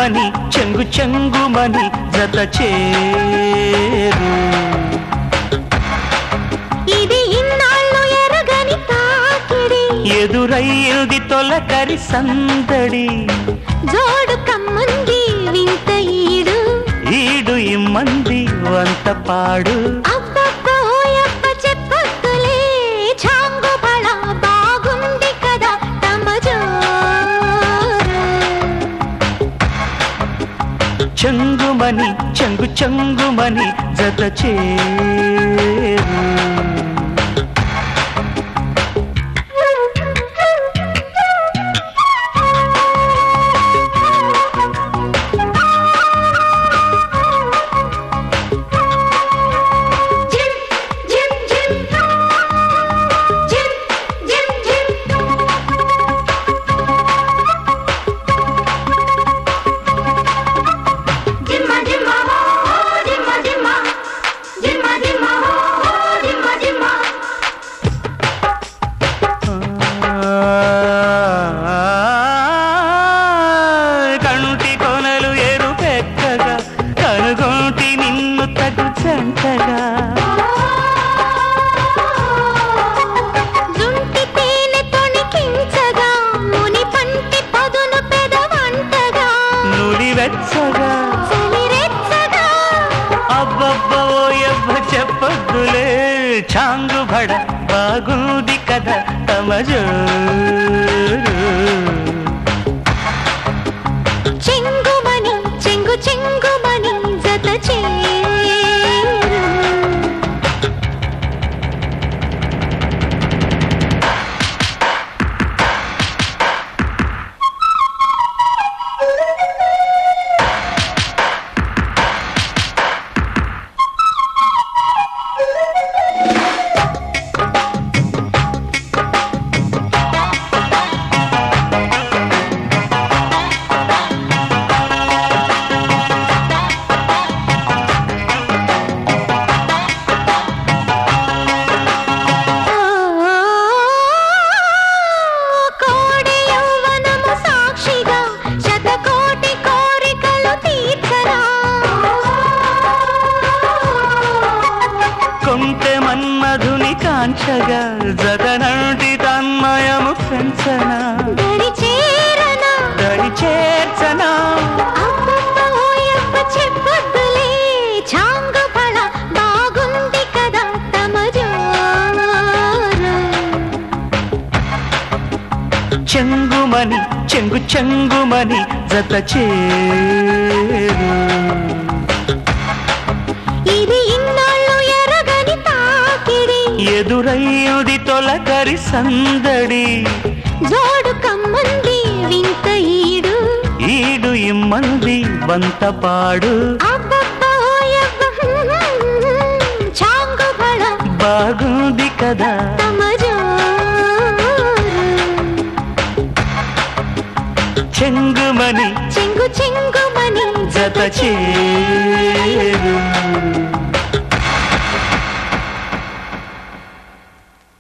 చెంగుమని చెంగు చెంగుమని జత చేరు ఇది ఇన్నాళ్ళు ఎరగని తాకిడి ఎదురయ్యింది తొలకరి సందడి జోడు కమ్మంది వింత ఈడు ఈడు ఇమ్మంది వంత పాడు అబ్బబ్బ ఓయబ్బ చెప్పొద్దులే చాంగు బళ బాగుంది కదా తమ జోరు చెంగుమని చెంగు చెంగుమని జత చేరు జిమ్ జిమ్ జిమ్ జిమ్ జిమ్ జిమ్ జిమ్మ జిమ్మ ఓ జిమ్మ జిమ్మ జిమ్మ జిమ్మ ఓ జిమ్మ జిమ్మ కంటి కొనలు ఎరుపెక్కగా కనుగొంటి నిన్ను తగు చెంటగా జుంటి తేనె తొణికించగా ముని పంటి పదును పెదవంటగా నులి వెచ్చగా చలిరెచ్చగా అబ్బబ్బ ఓయబ్బ చెప్పొద్దులే చాంగు బడ బాగుంది కదా తమ జోరు చెంగుమని చెంగు చెంగుమని జత చేరు కోడి యౌవనము సాక్షిగా శతకోటి కోరికలు తీర్చరా కొంటె మన్మధుని కాంచగా జగనంటి తన్మయము పెంచనా దరి చేరనా దరి చేర్చనా అబ్బబ్బ ఓయబ్బ చెప్పొద్దులే చాంగు బళ బాగుంది కదా తమ జోరు చెంగుమని చెంగు చెంగుమని జత చేరు ఇది ఇన్నాళ్ళు ఎరగని తాకిడి ఎదురయ్యుది తొలకరి సందడి జోడు కమ్మంది వింత ఈడు ఈడు ఇమ్మంది వంత పాడు అబ్బబ్బ ఓయబ్బ చాంగు బళ బాగుంది కదా తమ జోరు చెంగుమని చెంగు చెంగుమని జత చేరు